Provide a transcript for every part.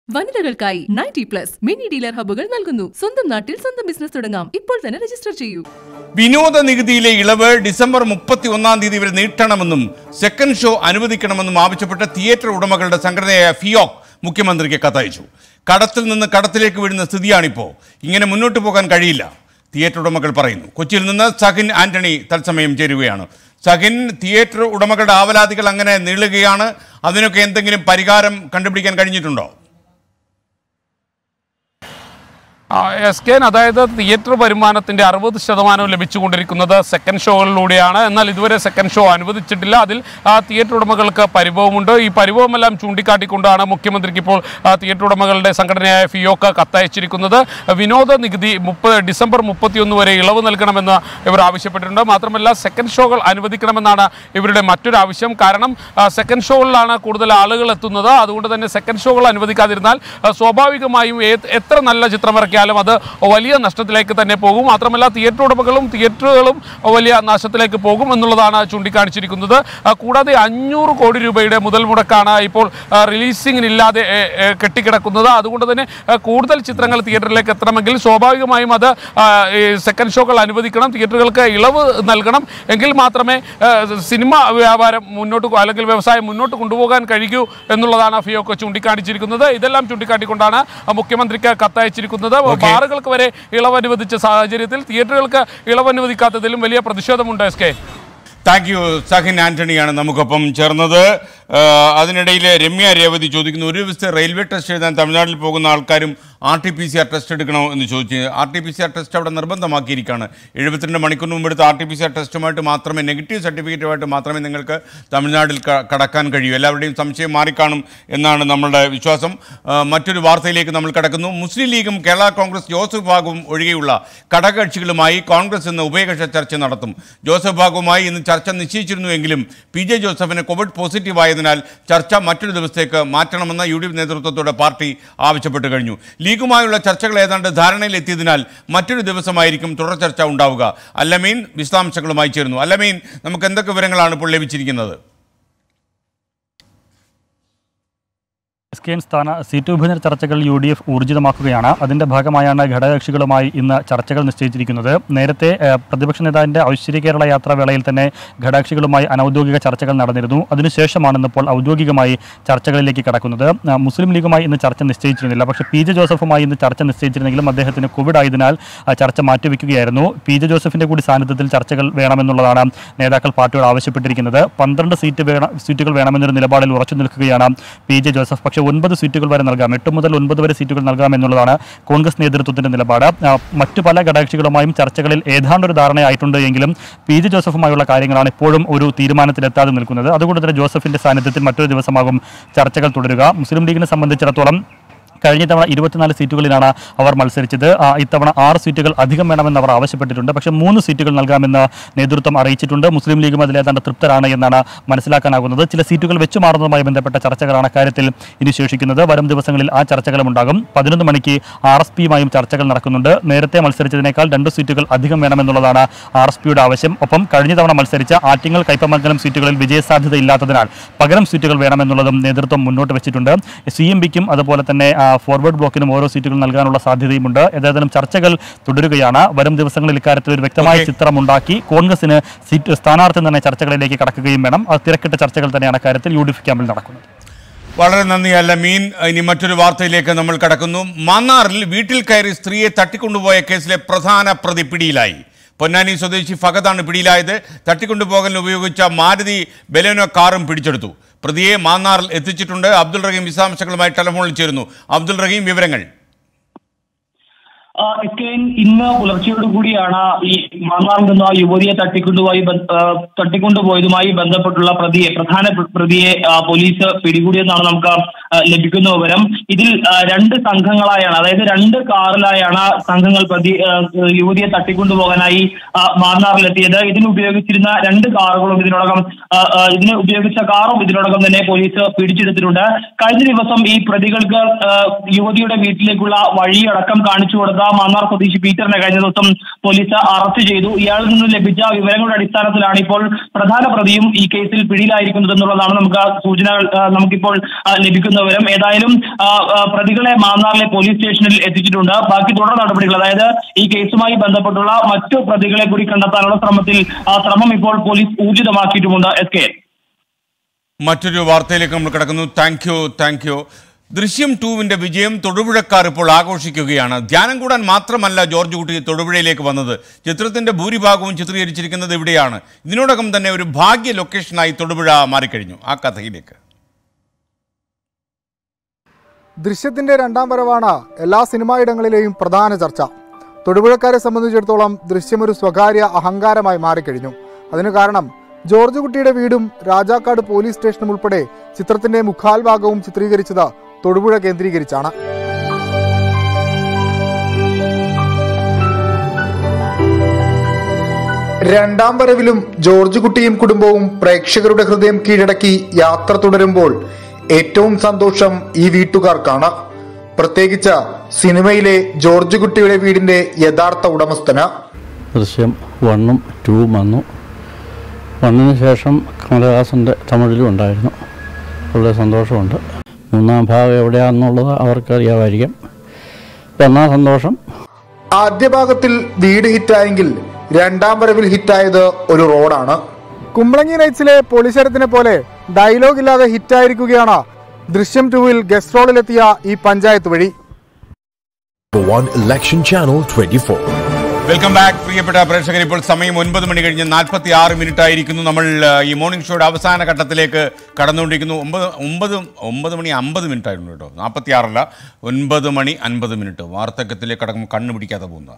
വനിതകൾക്കായി ninety plus mini dealer ഹബ്ബുകൾ നൽകുന്നു സ്വന്തം നാട്ടിൽ സ്വന്തം ബിസിനസ് തുടങ്ങാം ഇപ്പോൾ തന്നെ രജിസ്റ്റർ ചെയ്യൂ വിനോദ നികുതിയിലെ ഇളവ് ഡിസംബർ മുപ്പത്തി ഒന്നാം തീയതി വരെ നീട്ടണമെന്നും സെക്കൻഡ് ഷോ അനുവദിക്കണമെന്നും ആവശ്യപ്പെട്ട് തിയേറ്റർ ഉടമകളുടെ സംഘടനയായ ഫിയോക് മുഖ്യമന്ത്രിക്ക് കത്തയച്ചു കടത്തിൽ നിന്ന് കടത്തിലേക്ക് വീഴുന്ന സ്ഥിതിയാണിപ്പോൾ ഇങ്ങനെ മുന്നോട്ട് പോകാൻ കഴിയില്ല തിയേറ്റർ ഉടമകൾ പറയുന്നു കൊച്ചിയിൽ നിന്ന് സഹിൻ ആന്റണി തത്സമയം ചേരുകയാണ് സഹിൻ തിയേറ്റർ ഉടമകളുടെ ആവലാതികൾ അങ്ങനെ നീളുകയാണ് അതിനൊക്കെ എന്തെങ്കിലും പരിഹാരം കണ്ടുപിടിക്കാൻ കഴിഞ്ഞിട്ടുണ്ടോ എസ് കെൻ അതായത് തിയേറ്റർ വരുമാനത്തിന്റെ അറുപത് ശതമാനവും ലഭിച്ചുകൊണ്ടിരിക്കുന്നത് സെക്കൻഡ് ഷോകളിലൂടെയാണ് എന്നാൽ ഇതുവരെ സെക്കൻഡ് ഷോ അനുവദിച്ചിട്ടില്ല അതിൽ ആ, തിയേറ്റർ ഉടമകൾക്ക് പരിഭവമുണ്ട് ഈ പരിഭവമെല്ലാം ചൂണ്ടിക്കാട്ടിക്കൊണ്ടാണ് മുഖ്യമന്ത്രിക്ക് ഇപ്പോൾ ആ, തിയേറ്റർ ഉടമകളുടെ സംഘടനയായ ഫിയോക്ക കത്തയച്ചിരിക്കുന്നത് വിനോദ നികുതി മുപ്പത് ഡിസംബർ മുപ്പത്തിയൊന്ന് വരെ ഇളവ് നൽകണമെന്ന് ഇവർ ആവശ്യപ്പെട്ടിട്ടുണ്ട് മാത്രമല്ല സെക്കൻഡ് ഷോകൾ അനുവദിക്കണമെന്നാണ് ഇവരുടെ മറ്റൊരു ആവശ്യം കാരണം ആ, സെക്കൻഡ് ഷോകളിലാണ് കൂടുതൽ ആളുകൾ എത്തുന്നത് അതുകൊണ്ട് തന്നെ സെക്കൻഡ് ഷോകൾ അനുവദിക്കാതിരുന്നാൽ ആ, സ്വാഭാവികമായും ഏത് എത്ര നല്ല ചിത്രം ഇറക്കിയാലും അത് വലിയ നഷ്ടത്തിലേക്ക് തന്നെ പോകും മാത്രമല്ല തിയേറ്റർ ഉടമകളും തിയേറ്ററുകളും വലിയ നാശത്തിലേക്ക് പോകും എന്നുള്ളതാണ് ചൂണ്ടിക്കാണിച്ചിരിക്കുന്നത് ആ, കൂടാതെ അഞ്ഞൂറ് കോടി രൂപയുടെ മുതൽ മുടക്കാണ് ഇപ്പോൾ റിലീസിങ്ങിനില്ലാതെ ഏ, ഏ, കെട്ടിക്കിടക്കുന്നത് അതുകൊണ്ട് തന്നെ ആ, കൂടുതൽ ചിത്രങ്ങൾ തിയേറ്ററിലേക്ക് എത്തണമെങ്കിൽ സ്വാഭാവികമായും അത് ആ, ഈ സെക്കൻഡ് ഷോകൾ അനുവദിക്കണം തിയേറ്ററുകൾക്ക് ഇളവ് നൽകണം എങ്കിൽ മാത്രമേ ആ, സിനിമ വ്യാപാരം മുന്നോട്ട് കൊ- അല്ലെങ്കിൽ വ്യവസായം മുന്നോട്ട് കൊണ്ടുപോകാൻ കഴിയൂ എന്നുള്ളതാണ് ഫിയോക്ക് ചൂണ്ടിക്കാണിച്ചിരിക്കുന്നത് ഇതെല്ലാം ചൂണ്ടിക്കാട്ടിക്കൊണ്ടാണ് ആ, മുഖ്യമന്ത്രിക്ക് കത്തയച്ചിരിക്കുന്നത് ബാറുകൾക്ക് വരെ ഇളവ് അനുവദിച്ച സാഹചര്യത്തിൽ തിയേറ്ററുകൾക്ക് ഇളവ് അനുവദിക്കാത്തതിലും വലിയ പ്രതിഷേധമുണ്ട് S K thank you Sahin ആന്റണിയാണ് നമുക്കൊപ്പം ചേർന്നത് ആ, അതിനിടയിൽ രമ്യ രേവതി ചോദിക്കുന്നു ഒരു ദിവസത്തെ റെയിൽവേ ടെസ്റ്റ് എഴുതാൻ തമിഴ്നാട്ടിൽ പോകുന്ന ആൾക്കാരും R T P C R test എടുക്കണോ എന്ന് ചോദിച്ചു R T P C R test അവിടെ നിർബന്ധമാക്കിയിരിക്കുകയാണ് എഴുപത്തിരണ്ട് മണിക്കൂറിന് മുമ്പ് എടുത്ത R T P C R ടെസ്റ്റുമായിട്ട് മാത്രമേ നെഗറ്റീവ് സർട്ടിഫിക്കറ്റുമായിട്ട് മാത്രമേ നിങ്ങൾക്ക് തമിഴ്നാട്ടിൽ ക- കടക്കാൻ കഴിയൂ എല്ലാവരുടെയും സംശയം മാറിക്കാണും എന്നാണ് നമ്മളുടെ വിശ്വാസം ആ, മറ്റൊരു വാർത്തയിലേക്ക് നമ്മൾ കടക്കുന്നു മുസ്ലിം ലീഗും കേരള കോൺഗ്രസ് ജോസഫ് ഭാഗവും ഒഴികെയുള്ള ഘടകകക്ഷികളുമായി കോൺഗ്രസ് ഇന്ന് ഉഭയകക്ഷ ചർച്ച നടത്തും ജോസഫ് ഭാഗവുമായി ഇന്ന് ചർച്ച നിശ്ചയിച്ചിരുന്നുവെങ്കിലും പി ജെ ജോസഫിന് കോവിഡ് പോസിറ്റീവ് ആയതിനാൽ ചർച്ച മറ്റൊരു ദിവസത്തേക്ക് മാറ്റണമെന്ന് യു ഡി എഫ് നേതൃത്വത്തോടെ പാർട്ടി ആവശ്യപ്പെട്ടു കഴിഞ്ഞു ലീഗുമായുള്ള ചർച്ചകൾ ഏതാണ്ട് ധാരണയിലെത്തിയതിനാൽ മറ്റൊരു ദിവസമായിരിക്കും തുടർ ചർച്ച ഉണ്ടാവുക അല്ലമീൻ വിശദാംശങ്ങളുമായി ചേരുന്നു അല്ലമീൻ നമുക്ക് എന്തൊക്കെ വിവരങ്ങളാണ് ഇപ്പോൾ ലഭിച്ചിരിക്കുന്നത് എസ് കെ എൻ സ്ഥാന സീറ്റ് വിഭജന ചർച്ചകൾ യു ഡി എഫ് ഊർജിതമാക്കുകയാണ് അതിന്റെ ഭാഗമായാണ് ഘടകകക്ഷികളുമായി ഇന്ന് ചർച്ചകൾ നിശ്ചയിച്ചിരിക്കുന്നത് നേരത്തെ ഏഹ്, പ്രതിപക്ഷ നേതാവിന്റെ ഐശ്വര്യ കേരള യാത്രാ വേളയിൽ തന്നെ ഘടകകക്ഷികളുമായി അനൌദ്യോഗിക ചർച്ചകൾ നടന്നിരുന്നു അതിനുശേഷമാണ് ഇന്നിപ്പോൾ ഔദ്യോഗികമായി ചർച്ചകളിലേക്ക് കടക്കുന്നത് ആ, മുസ്ലിം ലീഗുമായി ഇന്ന് ചർച്ച നിശ്ചയിച്ചിരുന്നില്ല പക്ഷേ പി ജെ ജോസഫുമായി ഇന്ന് ചർച്ച നിശ്ചയിച്ചിരുന്നെങ്കിലും അദ്ദേഹത്തിന് കോവിഡ് ആയതിനാൽ ആ, ചർച്ച മാറ്റിവെക്കുകയായിരുന്നു പി ജെ ജോസഫിന്റെ കൂടി സാന്നിധ്യത്തിൽ ചർച്ചകൾ വേണമെന്നുള്ളതാണ് നേതാക്കൾ പാർട്ടിയോട് ആവശ്യപ്പെട്ടിരിക്കുന്നത് പന്ത്രണ്ട് സീറ്റ് വേണം സീറ്റുകൾ വേണമെന്നൊരു നിലപാടിൽ ഉറച്ചു നിൽക്കുകയാണ് പി ജെ ജോസഫ് പക്ഷേ ഒൻപത് സീറ്റുകൾ വരെ നൽകാം എട്ട് മുതൽ ഒൻപത് വരെ സീറ്റുകൾ നൽകാം എന്നുള്ളതാണ് കോൺഗ്രസ് നേതൃത്വത്തിന്റെ നിലപാട് ആ, മറ്റു പല ഘടകകക്ഷികളുമായും ചർച്ചകളിൽ ഏതാണ്ടൊരു ധാരണയായിട്ടുണ്ട് എങ്കിലും പി ജെ ജോസഫുമായുള്ള കാര്യങ്ങളാണ് ഇപ്പോഴും ഒരു തീരുമാനത്തിലെത്താതെ നിൽക്കുന്നത് അതുകൊണ്ട് തന്നെ ജോസഫിന്റെ സാന്നിധ്യത്തിൽ മറ്റൊരു ദിവസമാകും ചർച്ചകൾ തുടരുക മുസ്ലിം ലീഗിനെ സംബന്ധിച്ചിടത്തോളം കഴിഞ്ഞ തവണ ഇരുപത്തിനാല് സീറ്റുകളിലാണ് അവർ മത്സരിച്ചത് ആ, ഇത്തവണ ആറ് സീറ്റുകൾ അധികം വേണമെന്ന് അവർ ആവശ്യപ്പെട്ടിട്ടുണ്ട് പക്ഷേ മൂന്ന് സീറ്റുകൾ നൽകാമെന്ന് നേതൃത്വം അറിയിച്ചിട്ടുണ്ട് മുസ്ലിം ലീഗും അതിലേതാണ്ട് തൃപ്തരാണ് എന്നാണ് മനസ്സിലാക്കാനാകുന്നത് ചില സീറ്റുകൾ വെച്ചു മാറുന്നതുമായി ബന്ധപ്പെട്ട ചർച്ചകളാണ് കാര്യത്തിൽ ഇനി ശേഷിക്കുന്നത് വരും ദിവസങ്ങളിൽ ആ ചർച്ചകളും ഉണ്ടാകും പതിനൊന്ന് മണിക്ക് ആർ എസ് പിയുമായും ചർച്ചകൾ നടക്കുന്നുണ്ട് നേരത്തെ മത്സരിച്ചതിനേക്കാൾ രണ്ട് സീറ്റുകൾ അധികം വേണമെന്നുള്ളതാണ് ആർ എസ് പിയുടെ ആവശ്യം ഒപ്പം കഴിഞ്ഞ തവണ മത്സരിച്ച ആറ്റിങ്ങൽ കൈപ്പമംഗലം സീറ്റുകളിൽ വിജയസാധ്യത ഇല്ലാത്തതിനാൽ പകരം സീറ്റുകൾ വേണമെന്നുള്ളതും നേതൃത്വം മുന്നോട്ട് വെച്ചിട്ടുണ്ട് സി എം പിക്കും അതുപോലെ തന്നെ ആ, ഫോർവേഡ് ബ്ലോക്കിനും ഓരോ സീറ്റുകൾ നൽകാനുള്ള സാധ്യതയുമുണ്ട് ഏതായാലും ചർച്ചകൾ തുടരുകയാണ് വരും ദിവസങ്ങളിൽ ഇക്കാര്യത്തിൽ ഒരു വ്യക്തമായ Okay. ചിത്രമുണ്ടാക്കി കോൺഗ്രസിന് സീറ്റ് സ്ഥാനാർത്ഥി തന്നെ ചർച്ചകളിലേക്ക് കടക്കുകയും വേണം അത് തിരക്കിട്ട ചർച്ചകൾ തന്നെയാണ് കാര്യത്തിൽ യു ഡി എഫ് ക്യാമ്പിൽ നടക്കുന്നത് വളരെ നന്ദി അല്ല മീൻ ഇനി മറ്റൊരു വാർത്തയിലേക്ക് നമ്മൾ കടക്കുന്നു മാന്നാറിൽ വീട്ടിൽ കയറി സ്ത്രീയെ തട്ടിക്കൊണ്ടുപോയ കേസിലെ പ്രധാന പ്രതി പിടിയിലായി പൊന്നാനി സ്വദേശി ഫഹദാണ് പിടിയിലായത് തട്ടിക്കൊണ്ടുപോകലിന് ഉപയോഗിച്ച മാരുതി ബെലേനോ കാറും പിടിച്ചെടുത്തു പ്രതിയെ മാന്നാറിൽ എത്തിച്ചിട്ടുണ്ട് അബ്ദുൾ റഹീം വിശദാംശങ്ങളുമായി ടെലിഫോണിൽ ചേരുന്നു അബ്ദുൾ റഹീം വിവരങ്ങൾ ആ, ഇസ്കേൻ ഇന്ന് പുലർച്ചയോടുകൂടിയാണ് ഈ മാന്നാറിൽ നിന്ന് ആ യുവതിയെ തട്ടിക്കൊണ്ടുപോയി ബ- ആ, തട്ടിക്കൊണ്ടുപോയതുമായി ബന്ധപ്പെട്ടുള്ള പ്രതിയെ പ്രധാന പ്ര- പ്രതിയെ ആ, പോലീസ് പിടികൂടിയെന്നാണ് നമുക്ക് ആ, ലഭിക്കുന്ന വിവരം ഇതിൽ ആ, രണ്ട് സംഘങ്ങളായാണ് അതായത് രണ്ട് കാറിലായാണ് സംഘങ്ങൾ പ്രതി ആ, യുവതിയെ തട്ടിക്കൊണ്ടുപോകാനായി ആ, മാന്നാറിലെത്തിയത് ഇതിന് ഉപയോഗിച്ചിരുന്ന രണ്ട് കാറുകളും ഇതിനോടകം ആ, ആ, ഇതിന് ഉപയോഗിച്ച കാറും ഇതിനോടകം തന്നെ പോലീസ് പിടിച്ചെടുത്തിട്ടുണ്ട് കഴിഞ്ഞ ദിവസം ഈ പ്രതികൾക്ക് ആ, യുവതിയുടെ വീട്ടിലേക്കുള്ള വഴിയടക്കം കാണിച്ചു കൊടുത്ത മാന്നാർ സ്വദേശി പീറ്ററിനെ കഴിഞ്ഞ ദിവസം പോലീസ് അറസ്റ്റ് ചെയ്തു ഇയാളിൽ നിന്ന് ലഭിച്ച വിവരങ്ങളുടെ അടിസ്ഥാനത്തിലാണ് ഇപ്പോൾ പ്രധാന പ്രതിയും ഈ കേസിൽ പിടിയിലായിരിക്കുന്നത് എന്നുള്ളതാണ് നമുക്ക് ആ സൂചനകൾ ആ, നമുക്കിപ്പോൾ ആ, ലഭിക്കുന്ന വിവരം ഏതായാലും ആ, ആ, പ്രതികളെ മാന്നാറിലെ പോലീസ് സ്റ്റേഷനിൽ എത്തിച്ചിട്ടുണ്ട് ബാക്കി തുടർ നടപടികൾ അതായത് ഈ കേസുമായി ബന്ധപ്പെട്ടുള്ള മറ്റു പ്രതികളെ കൂടി കണ്ടെത്താനുള്ള ശ്രമത്തിൽ ആ ശ്രമം ഇപ്പോൾ പോലീസ് ഊർജിതമാക്കിയിട്ടുമുണ്ട് എസ് കെ മറ്റൊരു വാർത്തയിലേക്ക് നമ്മൾ കിടക്കുന്നു താങ്ക് യു താങ്ക് യു ദൃശ്യം ടൂവിന്റെ വിജയം തൊടുപുഴക്കാർ ഇപ്പോൾ ആഘോഷിക്കുകയാണ് ധ്യാനം കൂടാൻ മാത്രമല്ല ജോർജ് കുട്ടി തൊടുപുഴയിലേക്ക് വന്നത് ചിത്രത്തിന്റെ ഭൂരിഭാഗവും ചിത്രീകരിച്ചിരിക്കുന്നത് ഇവിടെയാണ് ഇതിനോടകം തന്നെ ഒരു ഭാഗ്യ ലൊക്കേഷനായി തൊടുപുഴ മാറിക്കഴിഞ്ഞു ആ കഥയിലേക്ക് ദൃശ്യത്തിന്റെ രണ്ടാം വരവാണ് എല്ലാ സിനിമായിടങ്ങളിലെയും പ്രധാന ചർച്ച തൊടുപുഴക്കാരെ സംബന്ധിച്ചിടത്തോളം ദൃശ്യം ഒരു സ്വകാര്യ അഹങ്കാരമായി മാറിക്കഴിഞ്ഞു അതിനു കാരണം ജോർജ് കുട്ടിയുടെ വീടും രാജാക്കാട് പോലീസ് സ്റ്റേഷനും ഉൾപ്പെടെ ചിത്രത്തിന്റെ മുക്കാൽ ഭാഗവും ചിത്രീകരിച്ചത് തൊടുപുഴ കേന്ദ്രീകരിച്ചാണ് രണ്ടാം വരവിലും ജോർജ് കുട്ടിയും കുടുംബവും പ്രേക്ഷകരുടെ ഹൃദയം കീഴടക്കി യാത്ര തുടരുമ്പോൾ ഏറ്റവും സന്തോഷം ഈ വീട്ടുകാർക്കാണ് പ്രത്യേകിച്ച് സിനിമയിലെ ജോർജ് കുട്ടിയുടെ വീടിന്റെ യഥാർത്ഥ ഉടമസ്ഥന് ദൃശ്യം വണ്ണും ടൂവും വന്നു വണ്ണിന് ശേഷം കമലഹാസൻ്റെ തമിഴിലും ഉണ്ടായിരുന്നു വളരെ സന്തോഷമുണ്ട് മൂന്നാം ഭാഗം എവിടെയാണെന്നുള്ളത് അവർക്കറിയാമായിരിക്കും ഒന്നാം സന്തോഷം ആദ്യ ഭാഗത്തിൽ വീട് ഹിറ്റായെങ്കിൽ രണ്ടാം വരവിൽ ഹിറ്റായത് ഒരു റോഡാണ് കുമ്പളങ്ങി നൈറ്റ്സിലെ പോലീസരത്തിനെ പോലെ ഡയലോഗ് ഇല്ലാതെ ഹിറ്റായിരിക്കുകയാണ് ദൃശ്യം ടൂവിൽ ഗസ്റ്റ് റോളിലെത്തിയ ഈ പഞ്ചായത്ത് വഴി one election channel 24 welcome back പ്രിയപ്പെട്ട പ്രേക്ഷകർ ഇപ്പോൾ സമയം ഒൻപത് മണി കഴിഞ്ഞ് നാൽപ്പത്തി ആറ് മിനിറ്റ് ആയിരിക്കുന്നു നമ്മൾ ആ, ഈ മോർണിംഗ് ഷോയുടെ അവസാന ഘട്ടത്തിലേക്ക് കടന്നുകൊണ്ടിരിക്കുന്നു ഒമ്പത് ഒമ്പത് ഒമ്പത് മണി അമ്പത് മിനിറ്റ് ആയിരുന്നു കേട്ടോ നാൽപ്പത്തി ആറല്ല ഒൻപത് മണി അൻപത് മിനിറ്റ് വാർത്തക്കത്തിലേക്ക് കടക്കുമ്പോൾ കണ്ണു പിടിക്കാതെ പോകുന്ന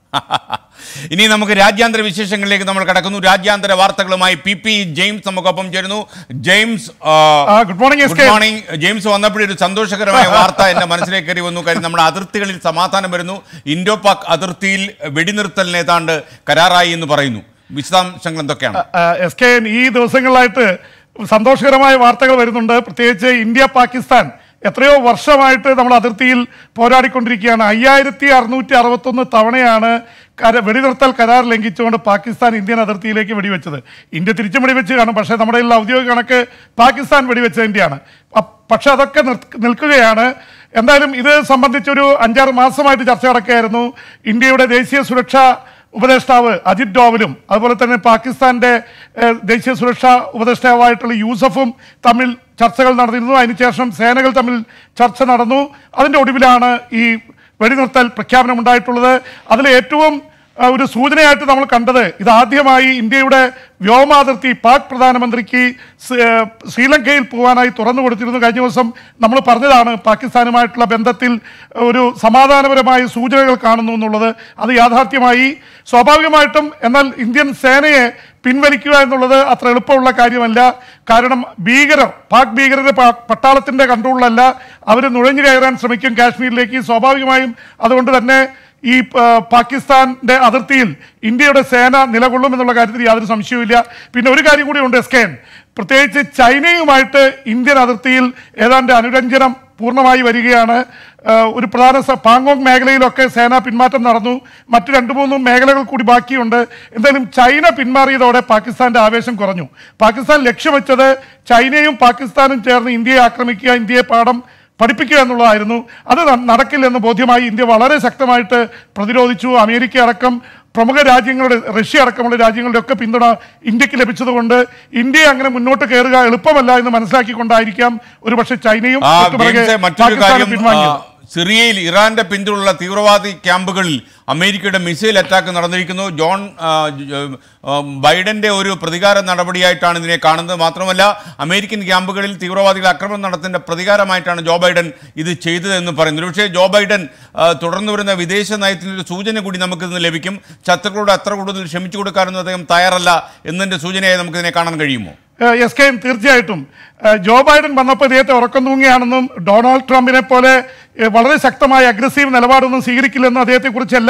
ആ ഇനി നമുക്ക് രാജ്യാന്തര വിശേഷങ്ങളിലേക്ക് നമ്മൾ കടക്കുന്നു രാജ്യാന്തര വാർത്തകളുമായി പി പി ജെയിംസ് നമുക്കൊപ്പം ചേരുന്നു ജെയിംസ് ആ, good morning, SK. Good morning James വന്നപ്പോഴേ ഒരു സന്തോഷകരമായ വാർത്ത എന്റെ മനസ്സിലേക്ക് കയറി വന്നു കാര്യം നമ്മുടെ അതിർത്തികളിൽ സമാധാനം വരുന്നു ഇൻഡോ പാക് അതിർത്തിയിൽ വെടിനിർത്തലിന് ഏതാണ്ട് കരാറായി എന്ന് പറയുന്നു വിശദാംശങ്ങൾ എന്തൊക്കെയാണ് എസ് കെ എൻ ഈ ദിവസങ്ങളിലായിട്ട് സന്തോഷകരമായ വാർത്തകൾ വരുന്നുണ്ട് പ്രത്യേകിച്ച് ഇന്ത്യ പാകിസ്ഥാൻ എത്രയോ വർഷമായിട്ട് നമ്മൾ അതിർത്തിയിൽ പോരാടിക്കൊണ്ടിരിക്കുകയാണ് അയ്യായിരത്തി അറുന്നൂറ്റി അറുപത്തൊന്ന് തവണയാണ് കര വെടിനിർത്തൽ കരാർ ലംഘിച്ചുകൊണ്ട് പാകിസ്ഥാൻ ഇന്ത്യൻ അതിർത്തിയിലേക്ക് വെടിവെച്ചത് ഇന്ത്യ തിരിച്ചും വെടിവെച്ച് കാണും പക്ഷേ നമ്മുടെ കയ്യിലുള്ള ഔദ്യോഗിക കണക്ക് പാകിസ്ഥാൻ വെടിവെച്ചതിൻ്റെയാണ് അ- പക്ഷെ അതൊക്കെ നിർ- നിൽക്കുകയാണ് എന്തായാലും ഇത് സംബന്ധിച്ചൊരു അഞ്ചാറ് മാസമായിട്ട് ചർച്ച നടക്കുകയായിരുന്നു ഇന്ത്യയുടെ ദേശീയ സുരക്ഷാ ഉപദേഷ്ടാവ് അജിത് ഡോവലും അതുപോലെ തന്നെ പാകിസ്ഥാന്റെ ഏഹ്, ദേശീയ സുരക്ഷാ ഉപദേഷ്ടാവായിട്ടുള്ള യൂസഫും തമ്മിൽ ചർച്ചകൾ നടന്നിരുന്നു അതിനുശേഷം സേനകൾ തമ്മിൽ ചർച്ച നടന്നു അതിന്റെ ഒടുവിലാണ് ഈ വെടിനിർത്തൽ പ്രഖ്യാപനം ഉണ്ടായിട്ടുള്ളത് അതിൽ ഏറ്റവും ആ, ഒരു സൂചനയായിട്ട് നമ്മൾ കണ്ടത് ഇതാദ്യമായി ഇന്ത്യയുടെ വ്യോമാതിർത്തി പാക് പ്രധാനമന്ത്രിക്ക് സ്- ഏഹ് ശ്രീലങ്കയിൽ പോകാനായി തുറന്നു കൊടുത്തിരുന്നു കഴിഞ്ഞ ദിവസം നമ്മൾ പറഞ്ഞതാണ് പാകിസ്ഥാനുമായിട്ടുള്ള ബന്ധത്തിൽ ഒരു സമാധാനപരമായ സൂചനകൾ കാണുന്നു എന്നുള്ളത് അത് യാഥാർത്ഥ്യമായി സ്വാഭാവികമായിട്ടും എന്നാൽ ഇന്ത്യൻ സേനയെ പിൻവലിക്കുക എന്നുള്ളത് അത്ര എളുപ്പമുള്ള കാര്യമല്ല കാരണം ഭീകരർ പാക് ഭീകരരുടെ പ- പട്ടാളത്തിന്റെ കൺട്രോളിലല്ല അവർ നുഴഞ്ഞു കയറാൻ ശ്രമിക്കും കാശ്മീരിലേക്ക് സ്വാഭാവികമായും അതുകൊണ്ട് തന്നെ ഈ ആ, പാകിസ്ഥാന്റെ അതിർത്തിയിൽ ഇന്ത്യയുടെ സേന നിലകൊള്ളും എന്നുള്ള കാര്യത്തിൽ യാതൊരു സംശയവുമില്ല പിന്നെ ഒരു കാര്യം കൂടി ഉണ്ട് എസ് കെ എൻ. പ്രത്യേകിച്ച് ചൈനയുമായിട്ട് ഇന്ത്യൻ അതിർത്തിയിൽ ഏതാണ്ട് അനുരഞ്ജനം പൂർണ്ണമായി വരികയാണ് ആ, ഒരു പ്രധാന സ- പാങ്കോങ് മേഖലയിലൊക്കെ സേനാ പിന്മാറ്റം നടന്നു മറ്റു രണ്ടു മൂന്നും മേഖലകൾ കൂടി ബാക്കിയുണ്ട് എന്തായാലും ചൈന പിന്മാറിയതോടെ പാകിസ്ഥാന്റെ ആവേശം കുറഞ്ഞു പാകിസ്ഥാൻ ലക്ഷ്യം വെച്ചത് ചൈനയും പാകിസ്ഥാനും ചേർന്ന് ഇന്ത്യയെ ആക്രമിക്കുക ഇന്ത്യയെ പാഠം പഠിപ്പിക്കുക എന്നുള്ളതായിരുന്നു അത് ന- നടക്കില്ലെന്ന് ബോധ്യമായി ഇന്ത്യ വളരെ ശക്തമായിട്ട് പ്രതിരോധിച്ചു അമേരിക്ക അടക്കം പ്രമുഖ രാജ്യങ്ങളുടെ റഷ്യ അടക്കമുള്ള രാജ്യങ്ങളുടെ ഒക്കെ പിന്തുണ ഇന്ത്യക്ക് ലഭിച്ചതുകൊണ്ട് ഇന്ത്യയെ അങ്ങനെ മുന്നോട്ട് കയറുക എളുപ്പമല്ല എന്ന് മനസ്സിലാക്കിക്കൊണ്ടായിരിക്കാം ഒരുപക്ഷെ ചൈനയും ആ തൊട്ടുപിറകെ ജെയിംസെ, മറ്റൊരു പാകിസ്ഥാനും കാര്യം ആ, പിൻവാങ്ങിയത് സിറിയയിൽ ഇറാന്റെ പിന്തുണയുള്ള തീവ്രവാദി ക്യാമ്പുകളിൽ അമേരിക്കയുടെ മിസൈൽ അറ്റാക്ക് നടന്നിരിക്കുന്നു ജോൺ ആ, ജ- ആ, ബൈഡന്റെ ഒരു പ്രതികാര നടപടിയായിട്ടാണ് ഇതിനെ കാണുന്നത് മാത്രമല്ല അമേരിക്കൻ ക്യാമ്പുകളിൽ തീവ്രവാദികൾ ആക്രമണം നടത്തേണ്ട പ്രതികാരമായിട്ടാണ് ജോ ബൈഡൻ ഇത് ചെയ്തതെന്ന് പറയുന്നത് പക്ഷേ ജോ ബൈഡൻ ആ, തുടർന്നു വരുന്ന വിദേശ നയത്തിൻ്റെ ഒരു സൂചന കൂടി നമുക്കിന്ന് ലഭിക്കും ശത്രുക്കളോട് അത്ര കൂടുതൽ ക്ഷമിച്ചു കൊടുക്കാനൊന്നും അദ്ദേഹം തയ്യാറല്ല എന്നതിന്റെ സൂചനയായി നമുക്കിതിനെ കാണാൻ കഴിയുമോ ഏഹ് എസ് കെ എം തീർച്ചയായിട്ടും ഏഹ് ജോ ബൈഡൻ വന്നപ്പോൾ ഇദ്ദേഹത്തെ ഉറക്കം തൂങ്ങിയാണെന്നും ഡൊണാൾഡ് ട്രംപിനെ പോലെ ഏഹ് വളരെ ശക്തമായ അഗ്രസീവ് നിലപാടൊന്നും സ്വീകരിക്കില്ലെന്നും അദ്ദേഹത്തെക്കുറിച്ച് എല്ലാവരും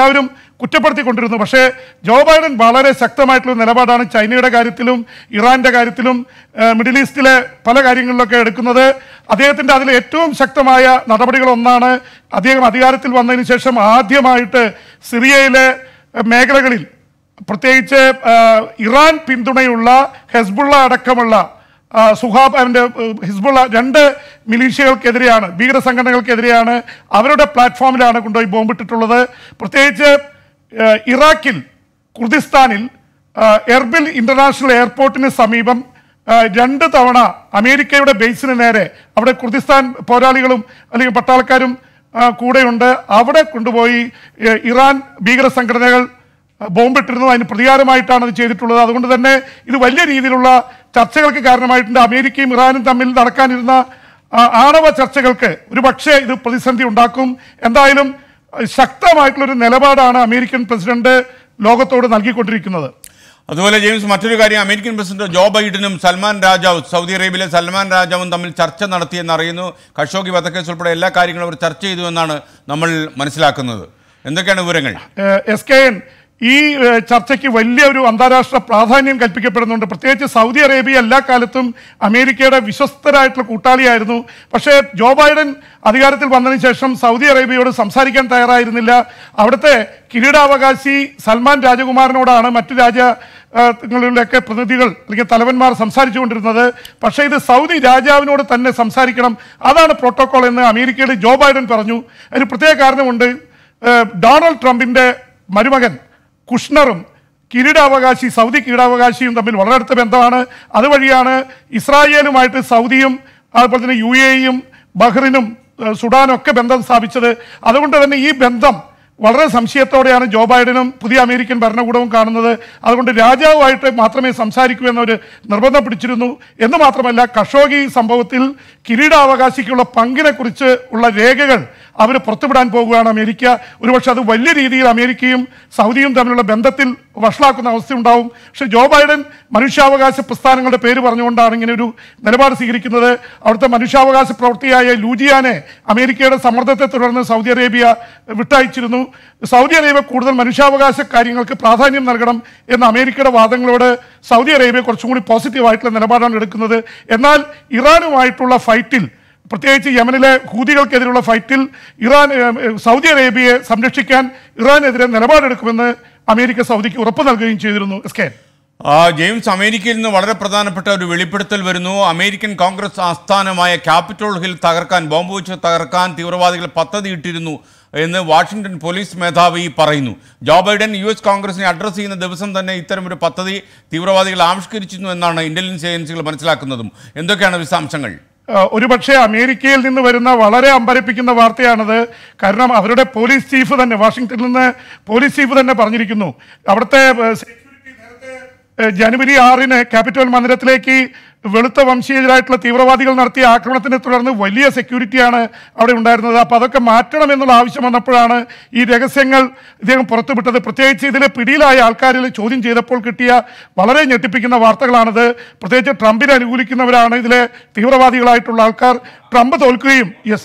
എല്ലാവരും കുറ്റപ്പെടുത്തിക്കൊണ്ടിരുന്നു പക്ഷേ ജോ ബൈഡൻ വളരെ ശക്തമായിട്ടുള്ള നിലപാടാണ് ചൈനയുടെ കാര്യത്തിലും ഇറാന്റെ കാര്യത്തിലും ആ, മിഡിൽ ഈസ്റ്റിലെ പല കാര്യങ്ങളിലൊക്കെ എടുക്കുന്നത് അദ്ദേഹത്തിന്റെ അതിൽ ഏറ്റവും ശക്തമായ നടപടികളൊന്നാണ് അദ്ദേഹം അധികാരത്തിൽ വന്നതിന് ശേഷം ആദ്യമായിട്ട് സിറിയയിലെ ആ, മേഖലകളിൽ പ്രത്യേകിച്ച് ആ, ഇറാൻ പിന്തുണയുള്ള ഹെസ്ബുള്ള അടക്കമുള്ള ആ, സുഹാബ് അവൻ്റെ ഹിസ്ബുള്ള രണ്ട് മിലീഷ്യകൾക്കെതിരെയാണ് ഭീകര സംഘടനകൾക്കെതിരെയാണ് അവരുടെ പ്ലാറ്റ്ഫോമിലാണ് കൊണ്ടുപോയി ബോംബിട്ടിട്ടുള്ളത് പ്രത്യേകിച്ച് ആ, ഇറാഖിൽ കുർദിസ്ഥാനിൽ ആ, എർബിൽ ഇന്റർനാഷണൽ എയർപോർട്ടിന് സമീപം ആ, രണ്ട് തവണ അമേരിക്കയുടെ ബേസിന് നേരെ അവിടെ കുർദിസ്ഥാൻ പോരാളികളും അല്ലെങ്കിൽ പട്ടാളക്കാരും ആ, കൂടെയുണ്ട് അവിടെ കൊണ്ടുപോയി ഏ, ഇറാൻ ഭീകര സംഘടനകൾ ബോംബിട്ടിരുന്നു അതിന് പ്രതികാരമായിട്ടാണ് അത് ചെയ്തിട്ടുള്ളത് അതുകൊണ്ട് തന്നെ ഇത് വലിയ രീതിയിലുള്ള ചർച്ചകൾക്ക് കാരണമായിട്ടുണ്ട് അമേരിക്കയും ഇറാനും തമ്മിൽ നടക്കാനിരുന്ന ആ, ആണവ ചർച്ചകൾക്ക് ഒരു പക്ഷേ ഇത് പ്രതിസന്ധി ഉണ്ടാക്കും എന്തായാലും അഹ് ശക്തമായിട്ടുള്ളൊരു നിലപാടാണ് അമേരിക്കൻ പ്രസിഡന്റ് ലോകത്തോട് നൽകിക്കൊണ്ടിരിക്കുന്നത് അതുപോലെ ജെയിംസ് മറ്റൊരു കാര്യം അമേരിക്കൻ പ്രസിഡന്റ് ജോ ബൈഡനും സൽമാൻ രാജാവ് സൗദി അറേബ്യയിലെ സൽമാൻ രാജാവും തമ്മിൽ ചർച്ച നടത്തിയെന്ന് അറിയുന്നു ഖഷോഗി വധക്കേസ് ഉൾപ്പെടെ എല്ലാ കാര്യങ്ങളും അവർ ചർച്ച ചെയ്തു എന്നാണ് നമ്മൾ മനസ്സിലാക്കുന്നത് എന്തൊക്കെയാണ് വിവരങ്ങൾ എസ് കെ എൻ ഈ ഏഹ്, ചർച്ചയ്ക്ക് വലിയ ഒരു അന്താരാഷ്ട്ര പ്രാധാന്യം കൽപ്പിക്കപ്പെടുന്നുണ്ട് പ്രത്യേകിച്ച് സൗദി അറേബ്യ എല്ലാ കാലത്തും അമേരിക്കയുടെ വിശ്വസ്തരായിട്ടുള്ള കൂട്ടാളിയായിരുന്നു പക്ഷേ ജോ ബൈഡൻ അധികാരത്തിൽ വന്നതിന് ശേഷം സൗദി അറേബ്യയോട് സംസാരിക്കാൻ തയ്യാറായിരുന്നില്ല അവിടുത്തെ കിരീടാവകാശി സൽമാൻ രാജകുമാരനോടാണ് മറ്റു രാജ ഏഹ്, ങ്ങളിലൊക്കെ പ്രതിനിധികൾ അല്ലെങ്കിൽ തലവന്മാർ സംസാരിച്ചുകൊണ്ടിരുന്നത് പക്ഷേ ഇത് സൗദി രാജാവിനോട് തന്നെ സംസാരിക്കണം അതാണ് പ്രോട്ടോകോൾ എന്ന് അമേരിക്കയുടെ ജോ ബൈഡൻ പറഞ്ഞു അതിന് പ്രത്യേക കാരണമുണ്ട് ഏഹ്, ഡൊണാൾഡ് ട്രംപിന്റെ മരുമകൻ കുഷ്ണറും കിരീടാവകാശി സൗദി കിരീടാവകാശിയും തമ്മിൽ വളരെ അടുത്ത ബന്ധമാണ് അതുവഴിയാണ് ഇസ്രായേലുമായിട്ട് സൗദിയും അതുപോലെ തന്നെ യു എയും ബഹ്റിനും ഏഹ്, സുഡാനും ഒക്കെ ബന്ധം സ്ഥാപിച്ചത് അതുകൊണ്ട് തന്നെ ഈ ബന്ധം വളരെ സംശയത്തോടെയാണ് ജോ ബൈഡനും പുതിയ അമേരിക്കൻ ഭരണകൂടവും കാണുന്നത് അതുകൊണ്ട് രാജാവുമായിട്ട് മാത്രമേ സംസാരിക്കൂ എന്നൊരു നിർബന്ധം പിടിച്ചിരുന്നു എന്ന് മാത്രമല്ല കഷോഗി സംഭവത്തിൽ കിരീടാവകാശിക്കുള്ള പങ്കിനെ കുറിച്ച് ഉള്ള രേഖകൾ അവർ പുറത്തുവിടാൻ പോകുകയാണ് അമേരിക്ക ഒരുപക്ഷെ അത് വലിയ രീതിയിൽ അമേരിക്കയും സൗദിയും തമ്മിലുള്ള ബന്ധത്തിൽ വഷളാക്കുന്ന അവസ്ഥ ഉണ്ടാവും പക്ഷെ ജോ ബൈഡൻ മനുഷ്യാവകാശ പ്രസ്ഥാനങ്ങളുടെ പേര് പറഞ്ഞുകൊണ്ടാണ് ഇങ്ങനെ ഒരു നിലപാട് സ്വീകരിക്കുന്നത് അവിടുത്തെ മനുഷ്യാവകാശ പ്രവൃത്തിയായ ലൂജിയാനെ അമേരിക്കയുടെ സമ്മർദ്ദത്തെ തുടർന്ന് സൗദി അറേബ്യ വിട്ടയച്ചിരുന്നു സൗദി അറേബ്യ കൂടുതൽ മനുഷ്യാവകാശ കാര്യങ്ങൾക്ക് പ്രാധാന്യം നൽകണം എന്ന അമേരിക്കയുടെ വാദങ്ങളോട് സൗദി അറേബ്യ കുറച്ചും കൂടി പോസിറ്റീവായിട്ടുള്ള നിലപാടാണ് എടുക്കുന്നത് എന്നാൽ ഇറാനുമായിട്ടുള്ള ഫൈറ്റിൽ പ്രത്യേകിച്ച് യമനിലെ ഹൂതികൾക്കെതിരെയുള്ള ഫൈറ്റിൽ ഇറാൻ ഏഹ്, ഏഹ്, സൗദി അറേബ്യയെ സംരക്ഷിക്കാൻ ഇറാനെതിരെ നിലപാടെടുക്കുമെന്ന് അമേരിക്ക സൗദിക്ക് ഉറപ്പ് നൽകുകയും ചെയ്തിരുന്നു എസ് കെ ആ, ജെയിംസ് അമേരിക്കയിൽ നിന്ന് വളരെ പ്രധാനപ്പെട്ട ഒരു വെളിപ്പെടുത്തൽ വരുന്നു അമേരിക്കൻ കോൺഗ്രസ് ആസ്ഥാനമായ ക്യാപിറ്റോൾ ഹിൽ തകർക്കാൻ ബോംബ് വെച്ച് തകർക്കാൻ തീവ്രവാദികൾ പദ്ധതിയിട്ടിരുന്നു എന്ന് വാഷിംഗ്ടൺ പോലീസ് മേധാവി പറയുന്നു ജോ ബൈഡൻ യു എസ് കോൺഗ്രസിനെ അഡ്രസ്സ് ചെയ്യുന്ന ദിവസം തന്നെ ഇത്തരം ഒരു പദ്ധതി തീവ്രവാദികൾ ആവിഷ്കരിച്ചിരുന്നു എന്നാണ് ഇന്റലിജൻസ് ഏജൻസികൾ മനസ്സിലാക്കുന്നതും എന്തൊക്കെയാണ് വിശദാംശങ്ങൾ ഏഹ് ഒരുപക്ഷെ അമേരിക്കയിൽ നിന്ന് വരുന്ന വളരെ അമ്പരപ്പിക്കുന്ന വാർത്തയാണത് കാരണം അവരുടെ പോലീസ് ചീഫ് തന്നെ വാഷിംഗ്ടണിൽ നിന്ന് പോലീസ് ചീഫ് തന്നെ പറഞ്ഞിരിക്കുന്നു അവിടുത്തെ ഏഹ്, security നേരത്തെ, ഏഹ്, ജനുവരി ആറിന് ക്യാപിറ്റൽ മന്ദിരത്തിലേക്ക് വെളുത്ത വംശീയരായിട്ടുള്ള തീവ്രവാദികൾ നടത്തിയ ആക്രമണത്തിനെ തുടർന്ന് വലിയ സെക്യൂരിറ്റിയാണ് അവിടെ ഉണ്ടായിരുന്നത് അപ്പോൾ അതൊക്കെ മാറ്റണം എന്നുള്ള ആവശ്യം വന്നപ്പോഴാണ് ഈ രഹസ്യങ്ങൾ ഇദ്ദേഹം പുറത്തുവിട്ടത് പ്രത്യേകിച്ച് ഇതിൽ പിടിയിലായ ആൾക്കാരിൽ ചോദ്യം ചെയ്തപ്പോൾ കിട്ടിയ വളരെ ഞെട്ടിപ്പിക്കുന്ന വാർത്തകളാണത് പ്രത്യേകിച്ച് ട്രംപിനെ അനുകൂലിക്കുന്നവരാണ് ഇതിലെ തീവ്രവാദികളായിട്ടുള്ള ആൾക്കാർ ട്രംപ് തോൽക്കുകയും യെസ്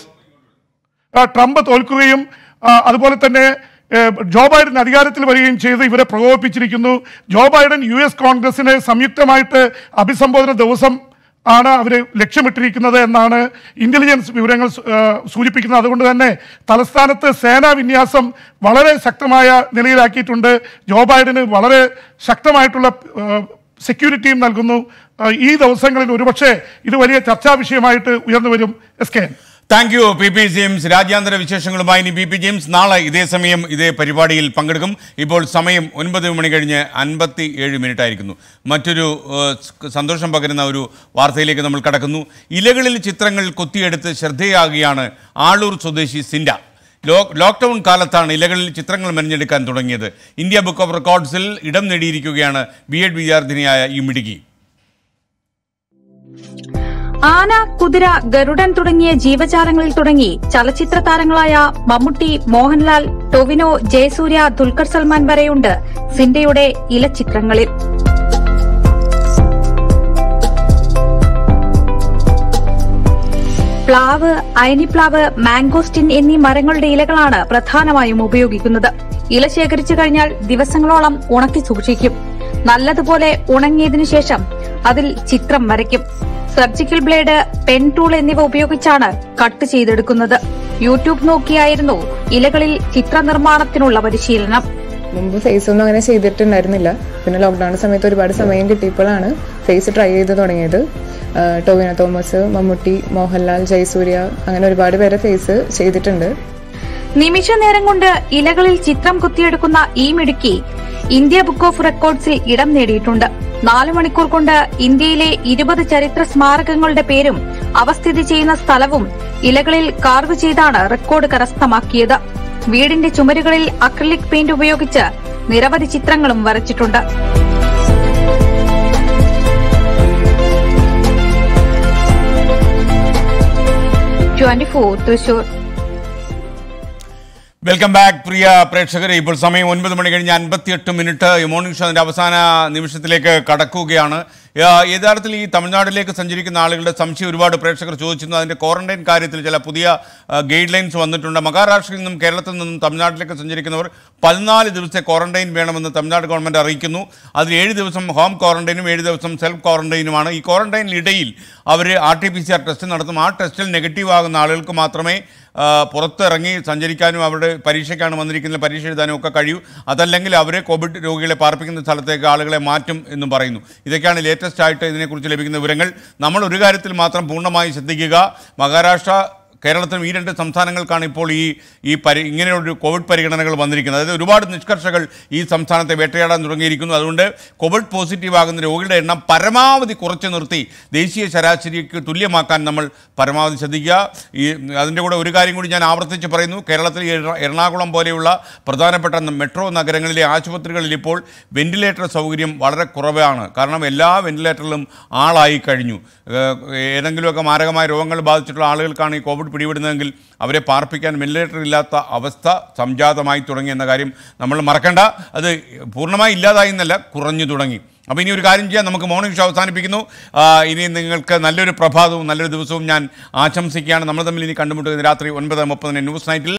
ആ, ട്രംപ് തോൽക്കുകയും ആ, അതുപോലെ തന്നെ ഏ, ജോ ബൈഡൻ അധികാരത്തിൽ വരികയും ചെയ്ത് ഇവരെ പ്രകോപിപ്പിച്ചിരിക്കുന്നു ജോ ബൈഡൻ യു എസ് കോൺഗ്രസിനെ സംയുക്തമായിട്ട് അഭിസംബോധന ദിവസം ആണ് അവർ ലക്ഷ്യമിട്ടിരിക്കുന്നത് എന്നാണ് ഇന്റലിജൻസ് വിവരങ്ങൾ സൂ- ആ, സൂചിപ്പിക്കുന്നത് അതുകൊണ്ട് തന്നെ തലസ്ഥാനത്ത് സേനാ വിന്യാസം വളരെ ശക്തമായ നിലയിലാക്കിയിട്ടുണ്ട് ജോ ബൈഡന് വളരെ ശക്തമായിട്ടുള്ള ആ, സെക്യൂരിറ്റിയും നൽകുന്നു ആ, ഈ ദിവസങ്ങളിൽ ഒരുപക്ഷെ ഇത് വലിയ ചർച്ചാ വിഷയമായിട്ട് ഉയർന്നു വരും S K thank you P P James രാജ്യാന്തര വിശേഷങ്ങളുമായി ഇനി പി പി ജെയിംസ് നാളെ ഇതേ സമയം ഇതേ പരിപാടിയിൽ പങ്കെടുക്കും ഇപ്പോൾ സമയം ഒൻപത് മണി കഴിഞ്ഞ് അൻപത്തി ഏഴ് മിനിറ്റ് ആയിരിക്കുന്നു മറ്റൊരു ഏഹ്, സ് സന്തോഷം പകരുന്ന ഒരു വാർത്തയിലേക്ക് നമ്മൾ കടക്കുന്നു ഇലകളിൽ ചിത്രങ്ങൾ കൊത്തിയെടുത്ത് ശ്രദ്ധേയാകുകയാണ് ആളൂർ സ്വദേശി സിൻഡ ലോ ലോക്ക്ഡൗൺ കാലത്താണ് ഇലകളിൽ ചിത്രങ്ങൾ മെനഞ്ഞെടുക്കാൻ തുടങ്ങിയത് ഇന്ത്യ ബുക്ക് ഓഫ് റെക്കോർഡ്സിൽ ഇടം നേടിയിരിക്കുകയാണ് ബി എഡ് വിദ്യാർത്ഥിനിയായ ഈ മിടുക്കി ആന കുതിര ഗരുഡൻ തുടങ്ങിയ ജീവജാലങ്ങളിൽ തുടങ്ങി ചലച്ചിത്ര താരങ്ങളായ മമ്മൂട്ടി മോഹൻലാൽ ടൊവിനോ ജയസൂര്യ ദുൽഖർ സൽമാൻ വരെയുണ്ട് സിൻഡയുടെ ഇലച്ചിത്രങ്ങളിൽ പ്ലാവ് അയനിപ്ലാവ് മാംഗോസ്റ്റിൻ എന്നീ മരങ്ങളുടെ ഇലകളാണ് പ്രധാനമായും ഉപയോഗിക്കുന്നത് ഇല ശേഖരിച്ചു കഴിഞ്ഞാൽ ദിവസങ്ങളോളം ഉണക്കി സൂക്ഷിക്കും നല്ലതുപോലെ ഉണങ്ങിയതിനു ശേഷം അതിൽ ചിത്രം വരയ്ക്കും സർജിക്കൽ ബ്ലേഡ് പെൻ ടൂൾ എന്നിവ ഉപയോഗിച്ചാണ് കട്ട് ചെയ്തെടുക്കുന്നത് യൂട്യൂബ് നോക്കിയായിരുന്നു ഇലകളിൽ ചിത്രനിർമ്മാണത്തിനുള്ള പരിശീലനം മുമ്പ് ഫേസ് ഒന്നും അങ്ങനെ ചെയ്തിട്ടുണ്ടായിരുന്നില്ല പിന്നെ ലോക്ക്ഡൌൺ സമയത്ത് ഒരുപാട് സമയം കിട്ടിയപ്പോഴാണ് ഫേസ് ട്രൈ ചെയ്ത് തുടങ്ങിയത് ആ, ടോവിനോ തോമസ് മമ്മൂട്ടി മോഹൻലാൽ ജയസൂര്യ അങ്ങനെ ഒരുപാട് പേരെ ഫേസ് ചെയ്തിട്ടുണ്ട് നിമിഷ നേരം കൊണ്ട് ഇലകളിൽ ചിത്രം കുത്തിയെടുക്കുന്ന ഈ മിടുക്കി ഇന്ത്യ ബുക്ക് ഓഫ് റെക്കോർഡ്സിൽ ഇടം നേടിയിട്ടുണ്ട് നാല് മണിക്കൂർ കൊണ്ട് ഇന്ത്യയിലെ ഇരുപത് ചരിത്ര സ്മാരകങ്ങളുടെ പേരും അവ സ്ഥിതി ചെയ്യുന്ന സ്ഥലവും ഇലകളിൽ കാർവ് ചെയ്താണ് റെക്കോർഡ് കരസ്ഥമാക്കിയത് വീടിന്റെ ചുമരുകളിൽ അക്രിലിക് പെയിന്റ് ഉപയോഗിച്ച് നിരവധി ചിത്രങ്ങളും വരച്ചിട്ടുണ്ട് twenty four Thrissur welcome back പ്രിയ പ്രേക്ഷകരെ ഇപ്പോൾ സമയം ഒൻപത് മണി കഴിഞ്ഞ് അൻപത്തിയെട്ട് മിനിറ്റ് ഈ മോർണിംഗ് ഷോന്റെ അവസാന നിമിഷത്തിലേക്ക് കടക്കുകയാണ് ആ, യഥാർത്ഥത്തിൽ ഈ തമിഴ്നാട്ടിലേക്ക് സഞ്ചരിക്കുന്ന ആളുകളുടെ സംശയം ഒരുപാട് പ്രേക്ഷകർ ചോദിച്ചിരുന്നു അതിന്റെ ക്വാറന്റൈൻ കാര്യത്തിൽ ചില പുതിയ ഗൈഡ് ലൈൻസ് വന്നിട്ടുണ്ട് മഹാരാഷ്ട്രയിൽ നിന്നും കേരളത്തിൽ നിന്നും തമിഴ്നാട്ടിലേക്ക് സഞ്ചരിക്കുന്നവർ പതിനാല് ദിവസത്തെ ക്വാറന്റൈൻ വേണമെന്ന് തമിഴ്നാട് ഗവൺമെന്റ് അറിയിക്കുന്നു അതിൽ ഏഴ് ദിവസം ഹോം ക്വാറന്റൈനും ഏഴ് ദിവസം സെൽഫ് ക്വാറന്റൈനുമാണ് ഈ ക്വാറന്റൈനിനിടയിൽ അവർ R T P C R test നടത്തും ആ ടെസ്റ്റിൽ നെഗറ്റീവ് ആകുന്ന ആളുകൾക്ക് മാത്രമേ ആ, പുറത്തിറങ്ങി സഞ്ചരിക്കാനും അവരുടെ പരീക്ഷയ്ക്കാണ് വന്നിരിക്കുന്നത് പരീക്ഷ എഴുതാനും ഒക്കെ കഴിയൂ അതല്ലെങ്കിൽ അവരെ കോവിഡ് രോഗികളെ പാർപ്പിക്കുന്ന സ്ഥലത്തേക്ക് ആളുകളെ മാറ്റും എന്നും പറയുന്നു ഇതൊക്കെയാണ് ലേറ്റസ്റ്റ് ആയിട്ട് ഇതിനെക്കുറിച്ച് ലഭിക്കുന്ന വിവരങ്ങൾ നമ്മൾ ഒരു കാര്യത്തിൽ മാത്രം പൂർണ്ണമായി ശ്രദ്ധിക്കുക മഹാരാഷ്ട്ര കേരളത്തിലും ഈ രണ്ട് സംസ്ഥാനങ്ങൾക്കാണ് ഇപ്പോൾ ഈ ഈ പരി ഇങ്ങനെയൊരു കോവിഡ് പരിഗണനകൾ വന്നിരിക്കുന്നത് അതായത് ഒരുപാട് നിഷ്കർഷകൾ ഈ സംസ്ഥാനത്തെ വേട്ടയാടാൻ തുടങ്ങിയിരിക്കുന്നു അതുകൊണ്ട് കോവിഡ് പോസിറ്റീവ് ആകുന്ന രോഗികളുടെ എണ്ണം പരമാവധി കുറച്ച് നിർത്തി ദേശീയ ശരാശരിക്ക് തുല്യമാക്കാൻ നമ്മൾ പരമാവധി ശ്രദ്ധിക്കുക ഈ അതിൻ്റെ കൂടെ ഒരു കാര്യം കൂടി ഞാൻ ആവർത്തിച്ച് പറയുന്നു കേരളത്തിൽ ഈ എറ- എറണാകുളം പോലെയുള്ള പ്രധാനപ്പെട്ട മെട്രോ നഗരങ്ങളിലെ ആശുപത്രികളിൽ ഇപ്പോൾ വെന്റിലേറ്റർ സൗകര്യം വളരെ കുറവാണ് കാരണം എല്ലാ വെന്റിലേറ്ററിലും ആളായി കഴിഞ്ഞു ഏഹ് ഏതെങ്കിലുമൊക്കെ മാരകമായ രോഗങ്ങൾ ബാധിച്ചിട്ടുള്ള ആളുകൾക്കാണ് ഈ കോവിഡ് പിടിപെടുന്നതെങ്കിൽ അവരെ പാർപ്പിക്കാൻ വെന്റിലേറ്റർ ഇല്ലാത്ത അവസ്ഥ സംജാതമായി തുടങ്ങി എന്ന കാര്യം നമ്മൾ മറക്കണ്ട അത് പൂർണ്ണമായി ഇല്ലാതായി എന്നല്ല കുറഞ്ഞു തുടങ്ങി അപ്പോൾ ഇനി ഒരു കാര്യം ചെയ്യാം നമുക്ക് മോർണിംഗ് ഷോ അവസാനിപ്പിക്കുന്നു ആ, ഇനി നിങ്ങൾക്ക് നല്ലൊരു പ്രഭാതവും നല്ലൊരു ദിവസവും ഞാൻ ആശംസിക്കുകയാണ് നമ്മൾ തമ്മിൽ ഇനി കണ്ടുമുട്ടുന്നത് രാത്രി ഒൻപത് മുപ്പതിന് ന്യൂസ് നൈറ്റിൽ